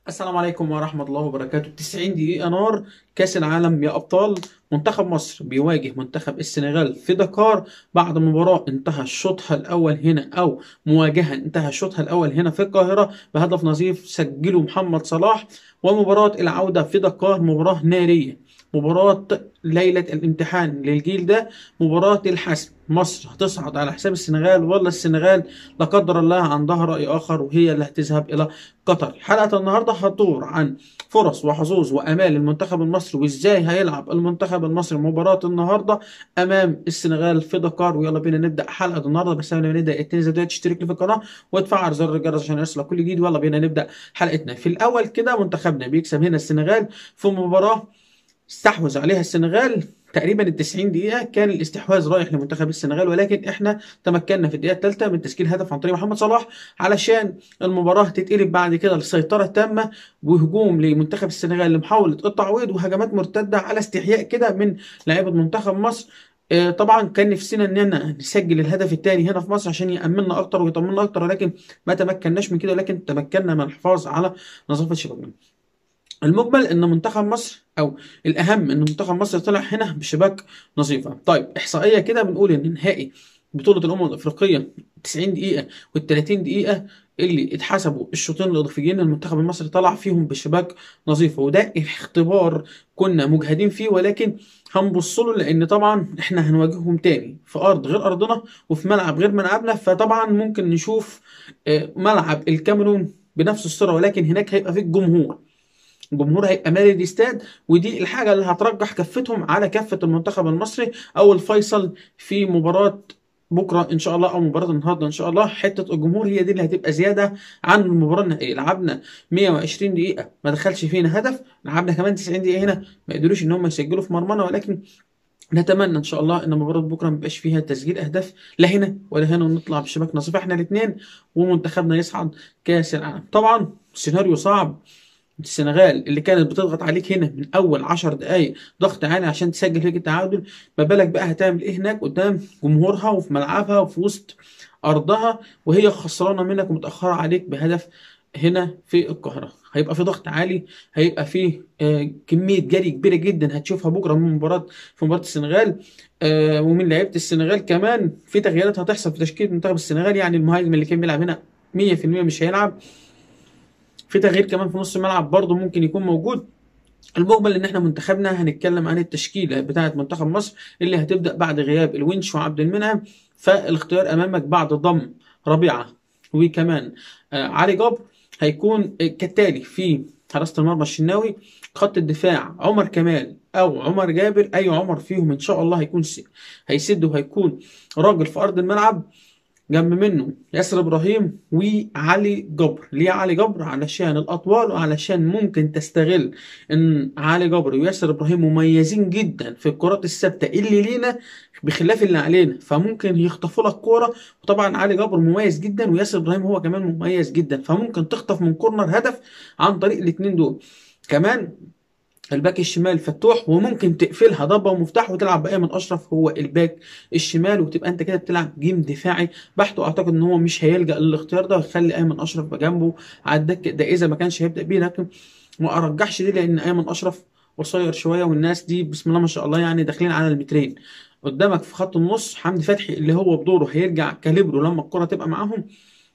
السلام عليكم ورحمة الله وبركاته 90 دقيقة نار كأس العالم يا أبطال منتخب مصر بيواجه منتخب السنغال في دكار بعد مباراة انتهى شوطها الأول هنا أو مواجهة انتهى شوطها الأول هنا في القاهرة بهدف نظيف سجله محمد صلاح ومباراة العودة في دكار مباراة نارية مباراة ليلة الامتحان للجيل ده مباراة الحسم مصر هتصعد على حساب السنغال ولا السنغال لا قدر الله عندها رأي آخر وهي اللي هتذهب إلى قطر حلقة النهاردة هتدور عن فرص وحظوظ وأمال المنتخب المصري وإزاي هيلعب المنتخب المصري مباراة النهاردة أمام السنغال في دكار ويلا بينا نبدأ حلقة النهاردة بس قبل ما نبدأ تنزل دلوقتي تشترك لي في القناة وتفعل زر الجرس عشان يوصلك كل جديد ويلا بينا نبدأ حلقتنا في الأول كده منتخبنا بيكسب هنا السنغال في مباراة استحوذ عليها السنغال تقريبا ال 90 دقيقة كان الاستحواذ رايح لمنتخب السنغال ولكن احنا تمكنا في الدقيقة الثالثة من تسجيل هدف عن طريق محمد صلاح علشان المباراة تتقلب بعد كده للسيطرة التامة وهجوم لمنتخب السنغال لمحاولة التعويض وهجمات مرتدة على استحياء كده من لاعيبة منتخب مصر آه، طبعا كان نفسنا اننا نسجل الهدف الثاني هنا في مصر عشان يأمننا اكتر ويطمنا اكتر ولكن ما تمكناش من كده ولكن تمكنا من الحفاظ على نظافة شبابنا. المجمل ان منتخب مصر او الاهم ان منتخب مصر طلع هنا بشباك نظيفه طيب احصائيه كده بنقول ان نهائي بطوله الامم الافريقيه 90 دقيقه وال 30 دقيقه اللي اتحسبوا الشوطين الاضافيين المنتخب المصري طلع فيهم بشباك نظيفه وده اختبار كنا مجهدين فيه ولكن هنبص له لان طبعا احنا هنواجههم تاني في ارض غير ارضنا وفي ملعب غير ملعبنا فطبعا ممكن نشوف آه، ملعب الكاميرون بنفس الصوره ولكن هناك هيبقى فيه الجمهور الجمهور هيبقى مالي الاستاد ودي الحاجه اللي هترجح كفتهم على كفه المنتخب المصري او الفيصل في مباراه بكره ان شاء الله او مباراه النهارده ان شاء الله حته الجمهور هي دي اللي هتبقى زياده عن المباراه النهائيه لعبنا 120 دقيقه ما دخلش فينا هدف لعبنا كمان 90 دقيقه هنا ما قدروش ان هم يسجلوا في مرمانا ولكن نتمنى ان شاء الله ان مباراه بكره ما يبقاش فيها تسجيل اهداف لا هنا ولا هنا ونطلع بشباك نصيف احنا الاثنين ومنتخبنا يصعد كاس العالم طبعا سيناريو صعب السنغال اللي كانت بتضغط عليك هنا من اول 10 دقائق ضغط عالي عشان تسجل فيك التعادل ما بالك بقى هتعمل ايه هناك قدام جمهورها وفي ملعبها وفي وسط ارضها وهي خسرانه منك ومتاخره عليك بهدف هنا في القاهره هيبقى في ضغط عالي هيبقى في آه كميه جري كبيره جدا هتشوفها بكره من مباراه في مباراه السنغال آه ومن لعيبه السنغال كمان في تغييرات هتحصل في تشكيله منتخب السنغال يعني المهاجم اللي كان بيلعب هنا 100% مش هيلعب في تغيير كمان في نص الملعب برضه ممكن يكون موجود المجمل ان احنا منتخبنا هنتكلم عن التشكيله بتاعه منتخب مصر اللي هتبدا بعد غياب الونش وعبد المنعم فالاختيار امامك بعد ضم ربيعه وكمان آه علي جبر هيكون كالتالي في حراسه المرمى الشناوي خط الدفاع عمر كمال او عمر جابر اي عمر فيهم ان شاء الله هيكون س- هيسد وهيكون راجل في ارض الملعب جنب منه ياسر ابراهيم وعلي جبر ليه علي جبر علشان الاطوال وعلشان ممكن تستغل ان علي جبر وياسر ابراهيم مميزين جدا في الكرات الثابته اللي لينا بخلاف اللي علينا فممكن يخطفوا لك كوره وطبعا علي جبر مميز جدا وياسر ابراهيم هو كمان مميز جدا فممكن تخطف من كورنر هدف عن طريق الاثنين دول كمان الباك الشمال فتوح وممكن تقفلها ضبه ومفتاح وتلعب بايمن اشرف هو الباك الشمال وتبقى انت كده بتلعب جيم دفاعي بحت واعتقد ان هو مش هيلجا للاختيار ده ويخلي ايمن اشرف بجنبه على الدكه ده اذا ما كانش هيبدا بيه لكن ما ارجحش دي لان ايمن اشرف قصير شويه والناس دي بسم الله ما شاء الله يعني داخلين على المترين قدامك في خط النص حمدي فتحي اللي هو بدوره هيرجع كاليبرو لما الكره تبقى معاهم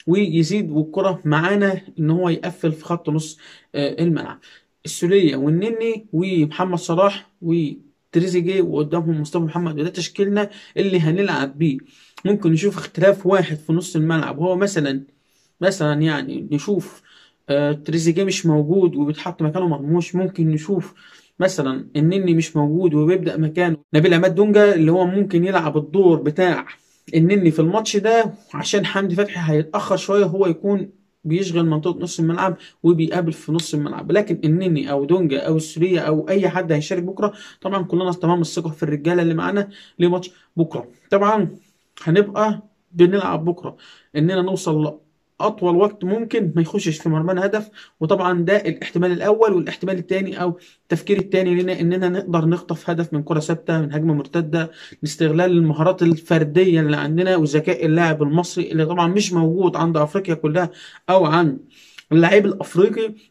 ويزيد والكره معانا ان هو يقفل في خط نص آه، الملعب السوليه والنني ومحمد صلاح وتريزيجيه وقدامهم مصطفى محمد وده تشكيلنا اللي هنلعب بيه ممكن نشوف اختلاف واحد في نص الملعب وهو مثلا مثلا يعني نشوف آه تريزيجيه مش موجود وبيتحط مكانه مرموش ممكن نشوف مثلا النني مش موجود وبيبدأ مكانه نبيل عماد دونجا اللي هو ممكن يلعب الدور بتاع النني في الماتش ده عشان حمدي فتحي هيتأخر شوية هو يكون بيشغل منطقة نص الملعب وبيقابل في نص الملعب لكن النني او دونجا او السورية او اي حد هيشارك بكرة طبعا كلنا تمام الثقة في الرجالة اللي معانا لماتش بكرة طبعا هنبقى بنلعب بكرة اننا نوصل اطول وقت ممكن ما يخشش في مرمانا هدف وطبعا ده الاحتمال الاول والاحتمال الثاني او التفكير الثاني لنا اننا نقدر نخطف هدف من كره ثابته من هجمه مرتده لاستغلال المهارات الفرديه اللي عندنا وذكاء اللاعب المصري اللي طبعا مش موجود عند افريقيا كلها او عند اللاعب الافريقي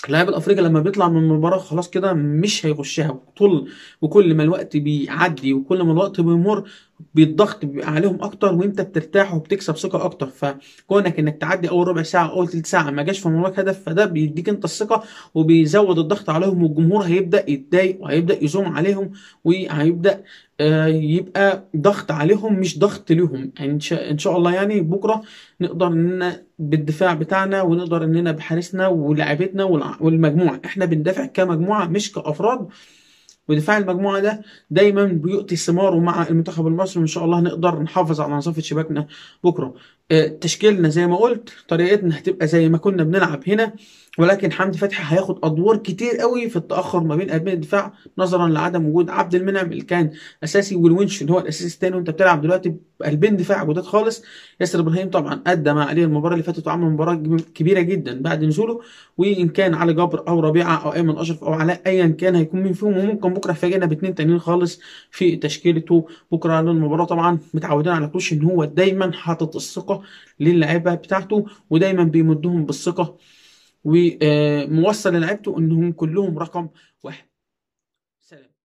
اللاعب الافريقي لما بيطلع من المباراه خلاص كده مش هيخشها طول وكل ما الوقت بيعدي وكل ما الوقت بيمر بالضغط بيبقى عليهم اكتر وانت بترتاح وبتكسب ثقه اكتر فكونك انك تعدي اول ربع ساعه او تلت ساعه ما جاش في مرماك هدف فده بيديك انت الثقه وبيزود الضغط عليهم والجمهور هيبدا يتضايق وهيبدا يزوم عليهم وهيبدا آه، يبقى ضغط عليهم مش ضغط ليهم يعني ان شاء إن شاء الله يعني بكره نقدر اننا بالدفاع بتاعنا ونقدر اننا بحارسنا ولاعيبتنا والع- والمجموعه احنا بندافع كمجموعه مش كافراد ودفاع المجموعه ده دايما بيؤتي ثماره مع المنتخب المصري وان شاء الله نقدر نحافظ على نظافه شباكنا بكره آه، تشكيلنا زي ما قلت طريقتنا هتبقى زي ما كنا بنلعب هنا ولكن حمدي فتحي هياخد ادوار كتير قوي في التاخر ما بين قلبين الدفاع نظرا لعدم وجود عبد المنعم اللي كان اساسي والونش اللي هو الاساسي الثاني وانت بتلعب دلوقتي بقلبين دفاع جداد خالص ياسر ابراهيم طبعا ادى ما عليه المباراه اللي فاتت وعمل مباراه كبيره جدا بعد نزوله وان كان علي جبر او ربيعه او ايمن اشرف او علاء ايا كان هيكون مين فيهم وممكن بكره يفاجئنا باثنين تانيين خالص في تشكيلته بكره للمباراه طبعا متعودين على كوش ان هو دايما حاطط الثقه للاعيبه بتاعته ودايما بيمدهم بالثقه وموصل للاعيبته انهم كلهم رقم واحد